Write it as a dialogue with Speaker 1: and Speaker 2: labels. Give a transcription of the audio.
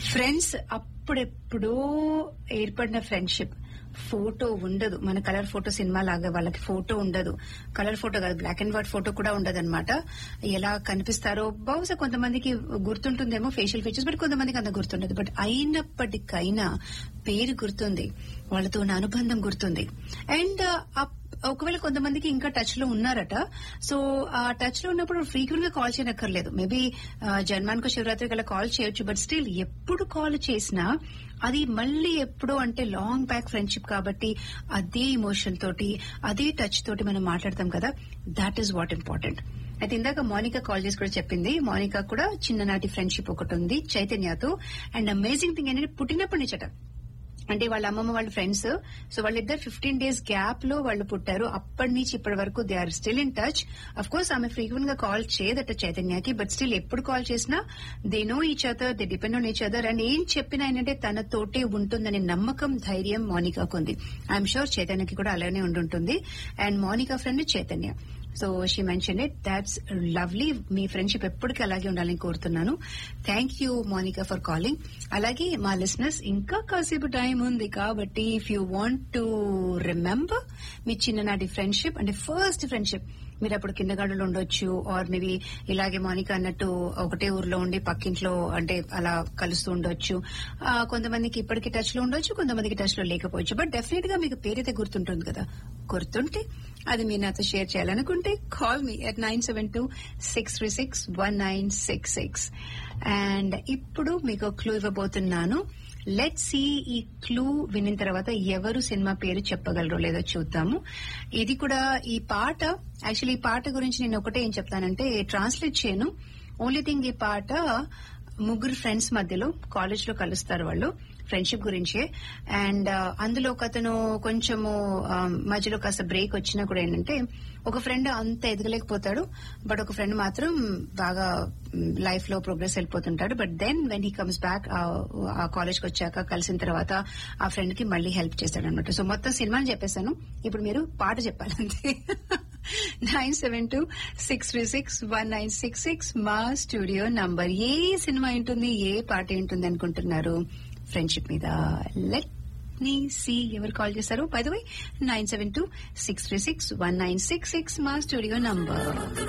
Speaker 1: friends అప్పుడెప్పుడో ఏర్పడిన friendship photo ఉండదు మన కలర్ ఫోటో సినిమా లాగా వాళ్ళకి ఫోటో ఉండదు కలర్ ఫోటో కాదు బ్లాక్ అండ్ వైట్ ఫోటో కూడా ఉండదు అనమాట ఎలా కనిపిస్తారో బహుశా కొంతమందికి గుర్తుంటుందేమో ఫేషియల్ ఫీచర్స్ బట్ కొంతమందికి అంత గుర్తుండదు బట్ అయినప్పటికైనా పేరు గుర్తుంది వాళ్ళతో ఉన్న అనుబంధం గుర్తుంది అండ్ ఒకవేళ కొంతమందికి ఇంకా టచ్ లో ఉన్నారట సో ఆ టచ్ లో ఉన్నప్పుడు ఫ్రీక్వెంట్ గా కాల్ చేయనక్కర్లేదు మేబీ జన్మానికి శివరాత్రికి అలా కాల్ చేయొచ్చు బట్ స్టిల్ ఎప్పుడు కాల్ చేసినా అది మళ్ళీ ఎప్పుడో అంటే లాంగ్ బ్యాక్ ఫ్రెండ్షిప్ కాబట్టి అదే ఇమోషన్ తోటి అదే టచ్ తోటి మనం మాట్లాడతాం కదా దాట్ ఈస్ వాట్ ఇంపార్టెంట్ అయితే ఇందాక మోనికా కాల్ చేసి కూడా చెప్పింది మోనికా కూడా చిన్ననాటి ఫ్రెండ్షిప్ ఒకటి ఉంది చైతన్యతో అండ్ అమేజింగ్ థింగ్ ఏంటంటే పుట్టినప్పటి నుంచట అంటే వాళ్ళ అమ్మమ్మ వాళ్ళ ఫ్రెండ్స్ సో వాళ్ళిద్దరు ఫిఫ్టీన్ డేస్ గ్యాప్ లో వాళ్ళు పుట్టారు అప్పటి నుంచి ఇప్పటి వరకు they are still in touch of course ఆమె ఫ్రీక్వెంట్ గా కాల్ చేయదట చైతన్యకి బట్ స్టిల్ ఎప్పుడు కాల్ చేసినా they know each other they depend on each other and ఏం చెప్పినా ఏంటంటే తనతోటే ఉంటుందనే నమ్మకం ధైర్యం మోనికాకు ఉంది ఐఎమ్ షూర్ చైతన్యకి కూడా అలానే ఉండుంటుంది and Monica friend Chaitanya so she mention it that's lovely మీ ఫ్రెండ్షిప్ ఎప్పటికీ అలాగే ఉండాలని కోరుతున్నాను thank you Monica for calling అలాగే మా లిసినర్స్ ఇంకా కాసేపు టైం ఉంది కాబట్టి if you want to remember మీ చిన్ననాటి ఫ్రెండ్షిప్ అంటే ఫస్ట్ ఫ్రెండ్షిప్ మీరు అప్పుడు కిందగాడులో ఉండొచ్చు ఆర్ మేబీ ఇలాగే మోనికా అన్నట్టు ఒకటే ఊర్లో ఉండి పక్కింట్లో అంటే అలా కలుస్తూ ఉండొచ్చు ఆ, కొంతమందికి ఇప్పటికీ టచ్ లో ఉండొచ్చు కొంతమందికి టచ్ లో లేకపోవచ్చు బట్ డెఫినెట్ గా మీకు పేరైతే గుర్తుంటుంది కదా గుర్తుంటే అది మీరు నాతో షేర్ చేయాలనుకుంటే call me at nine seven two six three six one nine six six and ఇప్పుడు మీకు క్లూ ఇవ్వబోతున్నాను లెట్ సి ఈ క్లూ వినిన తర్వాత ఎవరు సినిమా పేరు చెప్పగలరో లేదో చూద్దాము ఇది కూడా ఈ పాట యాక్చువల్లీ ఈ పాట గురించి నేను ఒకటే ఏం చెప్తానంటే ట్రాన్స్లేట్ చేయను ఓన్లీ థింగ్ ఈ పాట ముగ్గురు ఫ్రెండ్స్ మధ్యలో కాలేజ్ లో కలుస్తారు వాళ్ళు ఫ్రెండ్షిప్ గురించే అండ్ అందులో ఒక అతను కొంచెము ఆ, మధ్యలో కాస్త బ్రేక్ వచ్చినా కూడా ఏంటంటే ఒక ఫ్రెండ్ అంత ఎదగలేకపోతాడు బట్ ఒక ఫ్రెండ్ మాత్రం బాగా లైఫ్ లో ప్రోగ్రెస్ వెళ్ళిపోతుంటాడు but then when he comes back ఆ కాలేజ్ కి వచ్చాక కలిసిన తర్వాత ఆ ఫ్రెండ్ కి మళ్ళీ హెల్ప్ చేస్తాడు అనమాట సో మొత్తం సినిమాని చెప్పేశాను ఇప్పుడు మీరు పాట చెప్పాలంతే nine seven two six three six one nine six six మా స్టూడియో నంబర్ ఏ సినిమా ఉంటుంది ఏ పాట ఉంటుంది అనుకుంటున్నారు ఫ్రెండ్షిప్ మీద లెట్ నీ సి ఎవరు కాల్ చేశారు by the way nine seven two six three six one nine six six మా స్టూడియో నంబర్